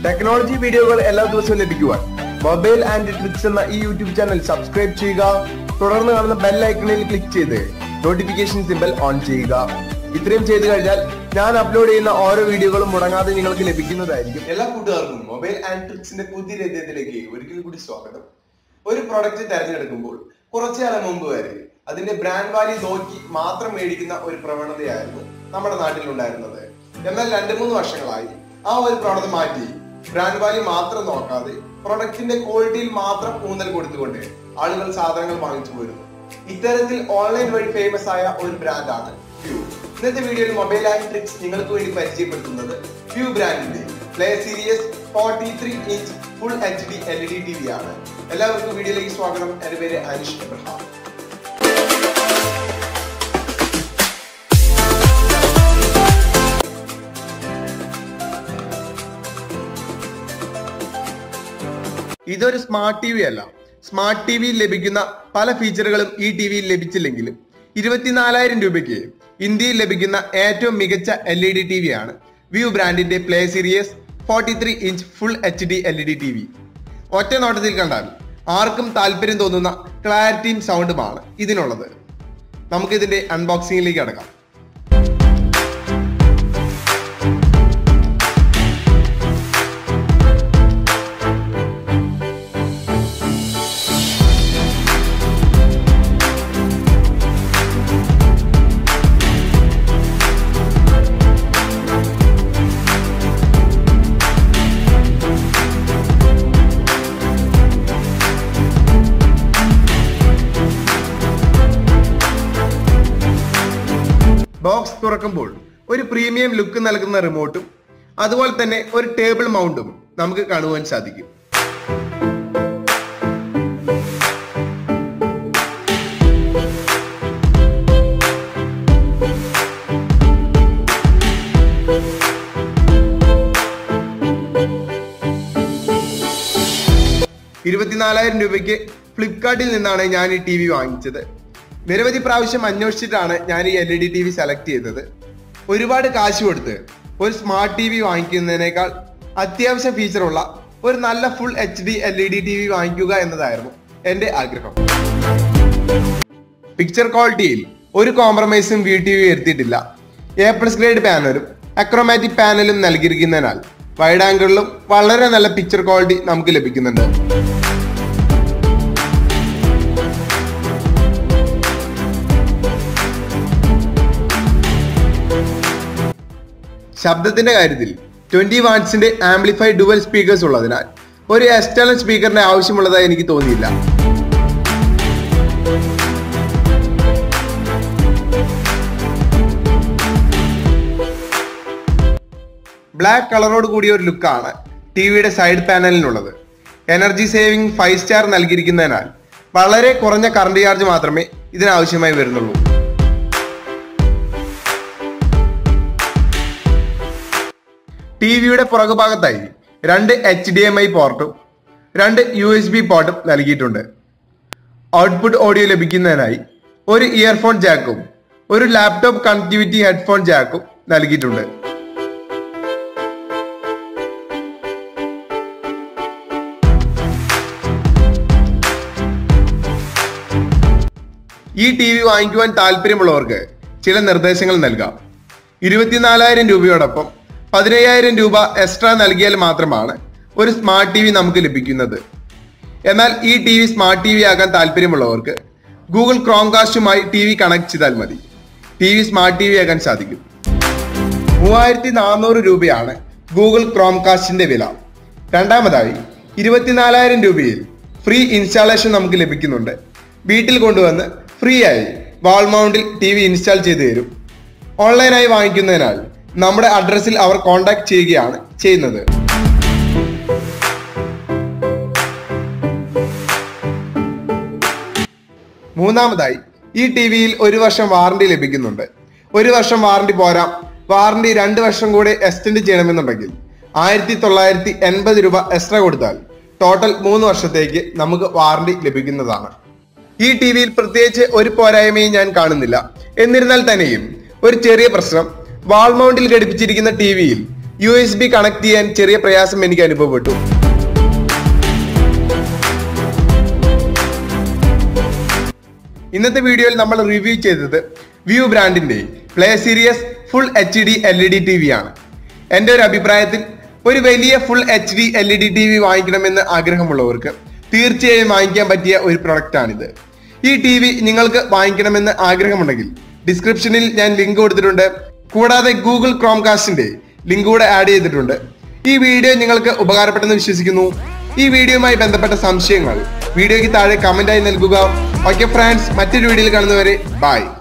technology വീഡിയോകൾ എല്ലാ ദിവസവും ലഭിക്കുവാൻ മൊബൈൽ ആൻഡ് ട്രിക്സ് എന്ന ഈ യൂട്യൂബ് ചാനൽ സബ്സ്ക്രൈബ് ചെയ്യുക തുടർന്ന് കാണുന്ന ബെൽ ഐക്കണിൽ ക്ലിക്ക് ചെയ്ത് നോട്ടിഫിക്കേഷൻ സിമ്പൽ ഓൺ ചെയ്യുക ഇത്രയും ചെയ്തു കഴിഞ്ഞാൽ ഞാൻ അപ്ലോഡ് ചെയ്യുന്ന ഓരോ വീഡിയോകളും മുടങ്ങാതെ നിങ്ങൾക്ക് ലഭിക്കുന്നതായിരിക്കും എല്ലാ കൂട്ടുകാർക്കും മൊബൈൽ ആൻഡ് ട്രിക്സിന്റെ പുതിയ രദ്യത്തിലേക്ക് ഒരിക്കൽ കൂടി സ്വാഗതം ഒരു പ്രൊഡക്റ്റ് തിരഞ്ഞെടുക്കുമ്പോൾ കുറച്ചു കാലം മുമ്പ് വരെ അതിന്റെ ബ്രാൻഡ് വാല്യൂ നോക്കി മാത്രം മേടിക്കുന്ന ഒരു പ്രവണതയായിരുന്നു നമ്മുടെ നാട്ടിൽ ഉണ്ടായിരുന്നത് എന്നാൽ രണ്ടു മൂന്ന് വർഷങ്ങളായി ആ ഒരു പ്രവണത മാറ്റി ബ്രാൻഡ് വാല്യൂ മാത്രം നോക്കാതെ പ്രൊഡക്റ്റിന്റെ ക്വാളിറ്റിയിൽ മാത്രം ഊന്നൽ കൊടുത്തുകൊണ്ട് ആളുകൾ സാധനങ്ങൾ വാങ്ങിച്ചു പോരുന്നു ഇത്തരത്തിൽ ഓൺലൈൻ വഴി ഫേമസ് ആയ ഒരു ബ്രാൻഡാണ് വ്യൂ ഇന്നത്തെ വീഡിയോയിൽ മൊബൈൽ ആൻഡ് ട്രിക്സ് നിങ്ങൾക്ക് വേണ്ടി പരിചയപ്പെടുത്തുന്നത് വ്യൂ ബ്രാൻഡിന്റെ play series forty three inch full H D L E D T V ആണ് എല്ലാവർക്കും വീഡിയോയിലേക്ക് സ്വാഗതം എന്റെ പേര് അനിഷ് എബ്രഹാം ഇതൊരു സ്മാർട്ട് ടി വി അല്ല സ്മാർട്ട് ടി വിയിൽ ലഭിക്കുന്ന പല ഫീച്ചറുകളും ഈ ടി വിയിൽ ലഭിച്ചില്ലെങ്കിലും ഇരുപത്തിനാലായിരം രൂപയ്ക്ക് ഇന്ത്യയിൽ ലഭിക്കുന്ന ഏറ്റവും മികച്ച L E D T V ആണ് വ്യൂ ബ്രാൻഡിന്റെ play series forty three inch full H D L E D T V ഒറ്റ നോട്ടത്തിൽ കണ്ടാൽ ആർക്കും താല്പര്യം തോന്നുന്ന ക്ലാരിറ്റിയും സൗണ്ടുമാണ് ഇതിനുള്ളത് നമുക്കിതിന്റെ അൺബോക്സിംഗിലേക്ക് അടക്കാം ബോക്സ് തുറക്കുമ്പോൾ ഒരു പ്രീമിയം ലുക്ക് നൽകുന്ന റിമോട്ടും അതുപോലെ തന്നെ ഒരു ടേബിൾ മൗണ്ടും നമുക്ക് കാണുവാൻ സാധിക്കും ഇരുപത്തിനാലായിരം രൂപയ്ക്ക് ഫ്ലിപ്കാർട്ടിൽ നിന്നാണ് ഞാൻ ഈ ടി വി വാങ്ങിച്ചത് നിരവധി പ്രാവശ്യം അന്വേഷിച്ചിട്ടാണ് ഞാൻ ഈ L E D T V select ചെയ്തത് ഒരുപാട് കാശ് കൊടുത്ത് ഒരു സ്മാർട്ട് ടി വി വാങ്ങിക്കുന്നതിനേക്കാൾ അത്യാവശ്യ ഫീച്ചറുള്ള ഒരു നല്ല full H D L E D T V വാങ്ങിക്കുക എന്നതായിരുന്നു എൻ്റെ ആഗ്രഹം പിക്ചർ ക്വാളിറ്റിയിൽ ഒരു കോംപ്രമൈസും വി ടി വി വരുത്തിയിട്ടില്ല എ പ്ലസ് ഗ്രേഡ് പാനലും അക്രോമാറ്റിക് പാനലും നൽകിയിരിക്കുന്നതിനാൽ വൈഡ് ആംഗിളിലും വളരെ നല്ല പിക്ചർ ക്വാളിറ്റി നമുക്ക് ലഭിക്കുന്നുണ്ട് ശബ്ദത്തിന്റെ കാര്യത്തിൽ ട്വന്റി വാട്ട്സിന്റെ ആംപ്ലിഫൈ ഡുവൽ സ്പീക്കേഴ്സ് ഉള്ളതിനാൽ ഒരു എക്സ്റ്റേണൽ സ്പീക്കറിന്റെ ആവശ്യമുള്ളതായി എനിക്ക് തോന്നിയില്ല ബ്ലാക്ക് കളറോട് കൂടിയ ഒരു ലുക്കാണ് ടി വിയുടെ സൈഡ് പാനലിനുള്ളത് എനർജി സേവിംഗ് ഫൈവ് സ്റ്റാർ നൽകിയിരിക്കുന്നതിനാൽ വളരെ കുറഞ്ഞ കറണ്ട് ചാർജ് മാത്രമേ ഇതിനാവശ്യമായി വരുന്നുള്ളൂ ടി വിയുടെ പുറകുഭാഗത്തായി രണ്ട് എച്ച് ഡി എം ഐ പോർട്ടും രണ്ട് യു എസ് ബി പോർട്ടും നൽകിയിട്ടുണ്ട് ഔട്ട്പുട്ട് ഓഡിയോ ലഭിക്കുന്നതിനായി ഒരു ഇയർഫോൺ ജാക്കും ഒരു ലാപ്ടോപ്പ് കണക്ടിവിറ്റി ഹെഡ്ഫോൺ ജാക്കും നൽകിയിട്ടുണ്ട് ഈ ടി വി വാങ്ങിക്കുവാൻ താല്പര്യമുള്ളവർക്ക് ചില നിർദ്ദേശങ്ങൾ നൽകാം ഇരുപത്തിനാലായിരം രൂപയോടൊപ്പം പതിനയ്യായിരം രൂപ എക്സ്ട്രാ നൽകിയാൽ മാത്രമാണ് ഒരു സ്മാർട്ട് ടി വി നമുക്ക് ലഭിക്കുന്നത് എന്നാൽ ഈ T V smart T V ആകാൻ താല്പര്യമുള്ളവർക്ക് ഗൂഗിൾ ക്രോംകാസ്റ്റുമായി ടി വി കണക്ട് ചെയ്താൽ മതി T V smart T V ആകാൻ സാധിക്കും മൂവായിരത്തി നാനൂറ് രൂപയാണ് ഗൂഗിൾ ക്രോംകാസ്റ്റിന്റെ വില രണ്ടാമതായി ഇരുപത്തിനാലായിരം രൂപയിൽ ഫ്രീ ഇൻസ്റ്റാളേഷൻ നമുക്ക് ലഭിക്കുന്നുണ്ട് വീട്ടിൽ കൊണ്ടുവന്ന് ഫ്രീ ആയി വാൾ മൗണ്ടിൽ ടി വി ഇൻസ്റ്റാൾ ചെയ്തു തരും ഓൺലൈനായി വാങ്ങിക്കുന്നതിനാൽ നമ്മുടെ അഡ്രസ്സിൽ അവർ കോൺടാക്ട് ചെയ്യുകയാണ് ചെയ്യുന്നത് മൂന്നാമതായി ഈ ടി വിയിൽ ഒരു വർഷം വാറണ്ടി ലഭിക്കുന്നുണ്ട് ഒരു വർഷം വാറണ്ടി പോരാ വാറണ്ടി രണ്ട് വർഷം കൂടെ എക്സ്റ്റെൻഡ് ചെയ്യണമെന്നുണ്ടെങ്കിൽ ആയിരത്തി തൊള്ളായിരത്തി എൺപത് രൂപ എക്സ്ട്രാ കൊടുത്താൽ ടോട്ടൽ മൂന്ന് വർഷത്തേക്ക് നമുക്ക് വാറണ്ടി ലഭിക്കുന്നതാണ് ഈ ടി വിയിൽ പ്രത്യേകിച്ച് ഒരു പോരായ്മയും ഞാൻ കാണുന്നില്ല എന്നിരുന്നാൽ തന്നെയും ഒരു ചെറിയ പ്രശ്നം വാൾ മൗണ്ടിൽ ഘടിപ്പിച്ചിരിക്കുന്ന ടി വിയിൽ യു എസ് ബി കണക്ട് ചെയ്യാൻ ചെറിയ പ്രയാസം എനിക്ക് അനുഭവപ്പെട്ടു ഇന്നത്തെ വീഡിയോയിൽ നമ്മൾ റിവ്യൂ ചെയ്തത് വ്യൂ ബ്രാൻഡിന്റെ play series full H D L E D T V ആണ് എൻ്റെ ഒരു അഭിപ്രായത്തിൽ ഒരു വലിയ full H D L E D T V വാങ്ങിക്കണമെന്ന് ആഗ്രഹമുള്ളവർക്ക് തീർച്ചയായും വാങ്ങിക്കാൻ പറ്റിയ ഒരു പ്രൊഡക്റ്റ് ആണിത് ഈ ടി വി നിങ്ങൾക്ക് വാങ്ങിക്കണമെന്ന് ആഗ്രഹമുണ്ടെങ്കിൽ ഡിസ്ക്രിപ്ഷനിൽ ഞാൻ ലിങ്ക് കൊടുത്തിട്ടുണ്ട് കൂടാതെ ഗൂഗിൾ ക്രോംകാസ്റ്റിന്റെ ലിങ്ക് കൂടെ ആഡ് ചെയ്തിട്ടുണ്ട് ഈ വീഡിയോ നിങ്ങൾക്ക് ഉപകാരപ്പെട്ടെന്ന് വിശ്വസിക്കുന്നു ഈ വീഡിയോയുമായി ബന്ധപ്പെട്ട സംശയങ്ങൾ വീഡിയോയ്ക്ക് താഴെ കമന്റായി നൽകുക ഓക്കെ ഫ്രണ്ട്സ് മറ്റൊരു വീഡിയോയിൽ കാണുന്നവരെ ബൈ